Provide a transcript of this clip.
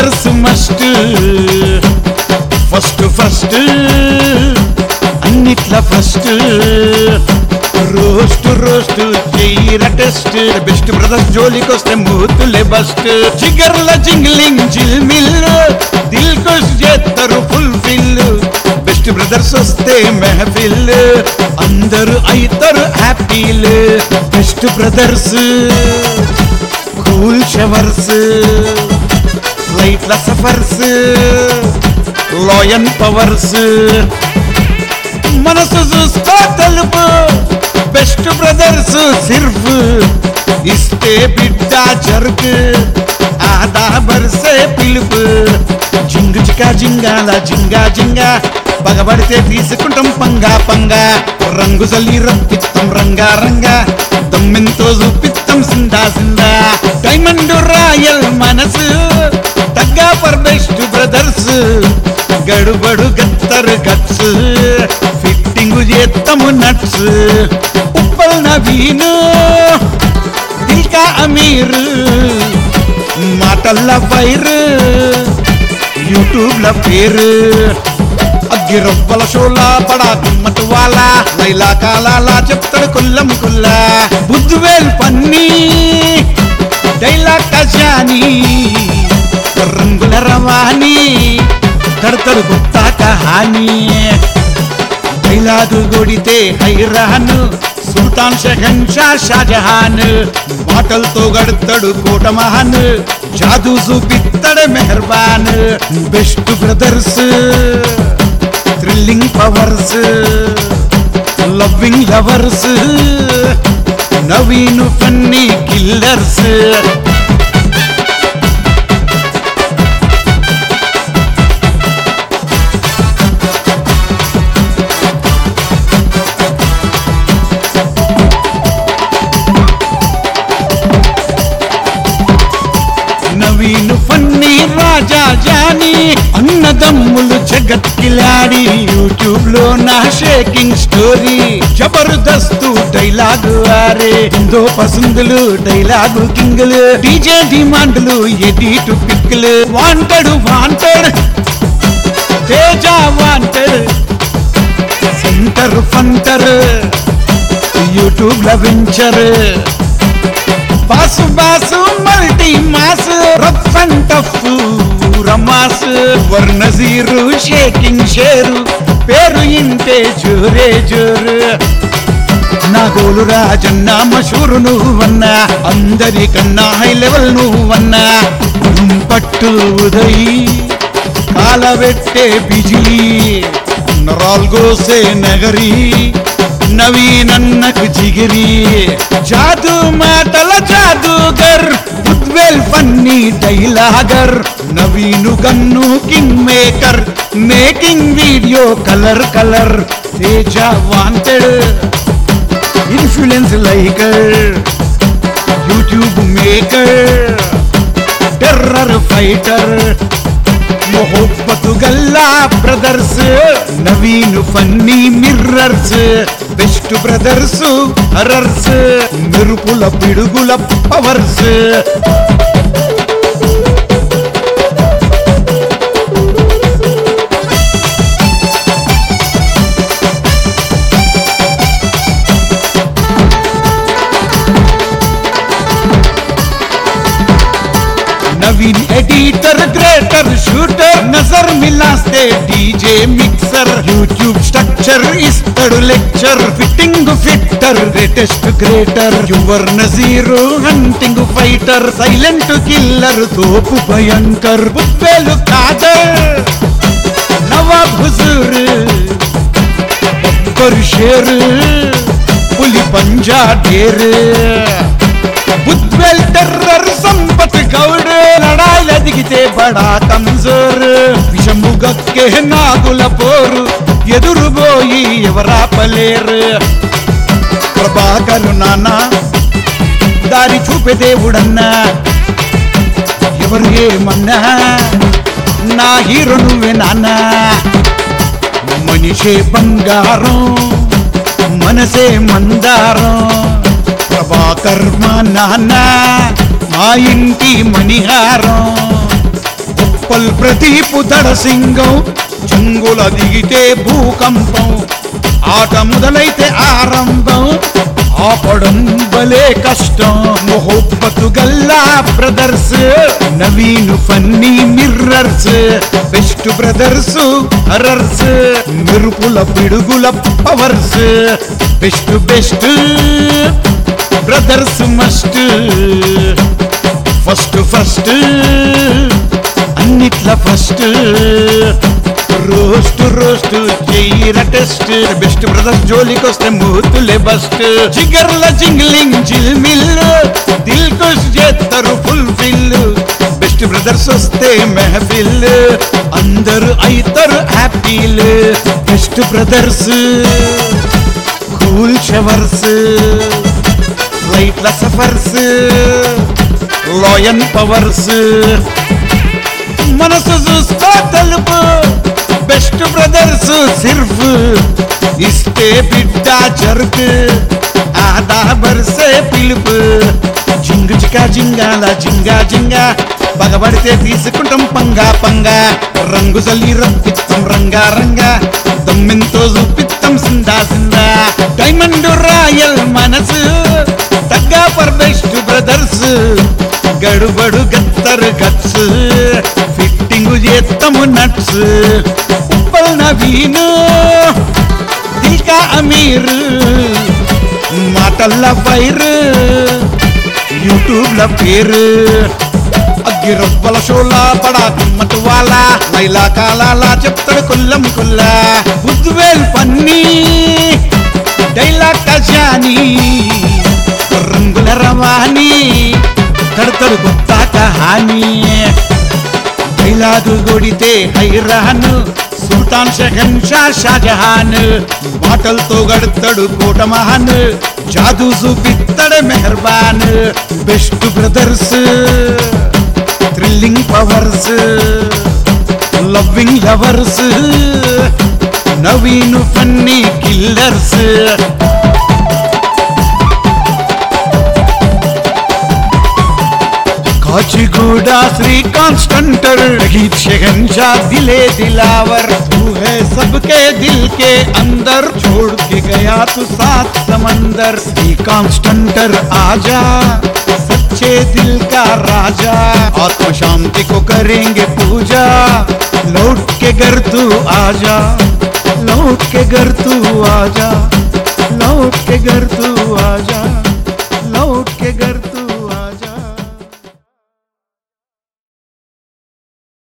brothers must first first అన్నిట్ల first roast roast చెయ్యిర test best brothers జోలికొస్తే మూతులే బస్ట్ జిగర్ల జింగ్లింగ్ జిల్మిల్ దిల్ ఖుష్ చేస్తారు ఫుల్ ఫిల్ బెస్ట్ బ్రదర్స్ వస్తే మెహఫిల్ అందరూ అయితారు హ్యాపీల్ బెస్ట్ బ్రదర్స్ కూల్ షవర్స్ ఫ్లైట్ల సఫర్స్ లాయన్ పవర్స్ మనసు చూసుకో తెలుపు బెస్ట్ బ్రదర్స్ సిర్ఫ్ ఇస్తే బిడ్డ జరుకు ఆదా బర్సే పిలుపు జింగు చికా జింగాల జింగా జింగా పగబడితే తీసుకుంటాం పంగా పంగా రంగు జల్లి రప్పిత్తం రంగా రంగా దమ్మెంతో చూపిత్తం సిందా సిందా డైమండ్ రాయల్ మనసు తగ్గా ఫర్ బెస్ట్ బ్రదర్స్ గడుబడు గత్తరు గట్స్ ఫిట్టింగ్ చేత్తము నట్స్ ఉప్పల్ నవీను దిల్కా అమీర్ మాటల్ల ఫైర్ యూట్యూబ్ ల పేరు అగ్గిరొబ్బల షోలా బడా గుమ్మటి వాళ్ళ లైలా కాలాలా చెప్తాడు కుల్లం కుల్లా బుద్ధివేల్ పన్నీ డైలాగ్ కజానీ రంగుల రవాణి తడతడు గుప్తా కహానీ డైలాగు కొడితే హైరాన్ సుల్తాన్ షహన్షా షాజహాన్ మాటలతో గడతాడు కోట మహాన్ జాదూ చూపిస్తాడు మెహర్బాన్ best brothers thrilling powers loving lovers Naveen funny killers Naveen funny రాజా జానీ అన్నదమ్ములు జగత్ కిలాడి యూట్యూబ్ లో నా షేకింగ్ స్టోరీ జబర్దస్తు డైలాగు ఆరే దో పసందులు డైలాగు కింగులు డీజే డిమాండ్లు ఎడిట్ పిక్కులు wanted wanted Teja wanted centre punter YouTube ల venture boss boss multi mass rough and tough రమాస్ వర్ణజీరు షేకింగ్ షేరు పేరు ఇంటే జోరే జోరు నా గోలు రాజన్న మషూరు నువ్వన్నా అందరికన్నా హై లెవెల్ నువ్వన్నా పట్టు ఉదయ్ కాలబెట్టే బిజిలీ నరాల్గోసే నగరి నవీనన్నకు జిగిరి జాదు మాటల జాదూగర్ గుడ్వెల్ ఫన్నీ డైలాగర్ Naveen gun king maker making video colour colour Teja wanted influence liker YouTube maker terror fighter మొహబ్బతు గల్లా brothers Naveen funny mirrors best brothers horrors మెరుపుల పిడుగుల powers Naveen editor greater shooter नजर मिलाస్తే डीजे मिक्सर यूट्यूब स्ट्रक्चर ఇస్తాడు lecture fitting fitter greatest greater your నజీరు hunting fighter silent killer తోపు భయంకర్ బుబ్బేలు కాదర్ నవాబ్ హుజూర్ బబ్బర్ షేర్ పులి పంజా డేర్ బుద్వెల్ టెర్రర్ సంపత్ గౌడ్ లడాయిల దిగితే బడా కంజోర్ విషము గక్కే నాగుల పోరు ఎదురుబోయి ఎవరాపలేరు ప్రభాకరు నాన్న దారి చూపే దేవుడన్నా ఎవరు ఏమన్నా నా హీరో నువ్వే నాన్న మనిషే బంగారం మనసే మందారం ప్రభాకర్ మా నాన్న మా ఇంటి మణిహారం గొప్ప గ్లోబల్ ప్రదీపు దడ సింగం చెంగుల దిగితే భూకంపం ఆట మొదలైతే ఆరంభం ఆపడం భలే కష్టం మొహబ్బతు గల్లా brothers Naveen funny mirrors best brothers horrors మెరుపుల పిడుగుల powers best best brothers must first first అన్నిట్ల ఫస్ట్ రోస్ట్ రోస్ట్ చెయ్యిర టెస్ట్ బెస్ట్ బ్రదర్స్ జోలికొస్తే మూతులే బస్ట్ జిగర్ల జింగ్లింగ్ జిల్మిల్ దిల్ కుష్ చేస్తారు ఫుల్ ఫిల్ బెస్ట్ బ్రదర్స్ వస్తే మెహఫిల్ అందరు అయితారు హ్యాపీల్ బెస్ట్ బ్రదర్స్ కూల్ షవర్స్ ఫ్లైట్ల సఫర్స్ లాయన్ పవర్స్ మనసు చూసుకో తలుపు బెస్ట్ బ్రదర్స్ సిర్ఫ్ ఇస్తే బిడ్డ జరుకు ఆదా బర్సే పిలుపు జింగు చికా జింగాల జింగా జింగా పగబడితే తీసుకుంటాం పంగా పంగా రంగు జల్లి రప్పిత్తం రంగా రంగా దమ్మెంతో చూపిత్తం సిందా సిందా డైమండ్ రాయల్ మనసు తగ్గ ఫర్ బెస్ట్ బ్రదర్స్ గడుబడు గత్తరు గట్స్ ఫిట్టింగ్ చేస్తాము నట్స్ ఉప్పల్ నవీను దిల్కా అమీర్ మాటల్ల ఫైర్ యూట్యూబ్ ల పేరు అగ్గి రొబ్బల షోలా బడా గుమ్మటి వాళ్ళ లైలా కాలాలా చెప్తాడు కొల్లం కొల్లా బుద్వేల్ పన్నీ డైలాగ్ కజానీ రంగుల రవాణి కడతడు కొత్త కహానీ డైలాగు కొడితే హైరాన్ సుల్తాన్ షహన్ షా షాజహాన్ మాటలతో గడతాడు కోట మహాన్ జాదూ చూపిస్తాడు మెహర్బాన్ best brothers thrilling powers loving lovers Naveen funny killers Kacheguda Srikanth stunter गीत शहनशाह दिले दिलावर तू है सबके दिल के अंदर छोड़ के गया तू सात समंदर श्रीकांत स्टंटर आजा सच्चे दिल का राजा आत्म शांति को करेंगे पूजा लौट के घर तू आजा लौट के घर तू आजा लौट के घर तू आजा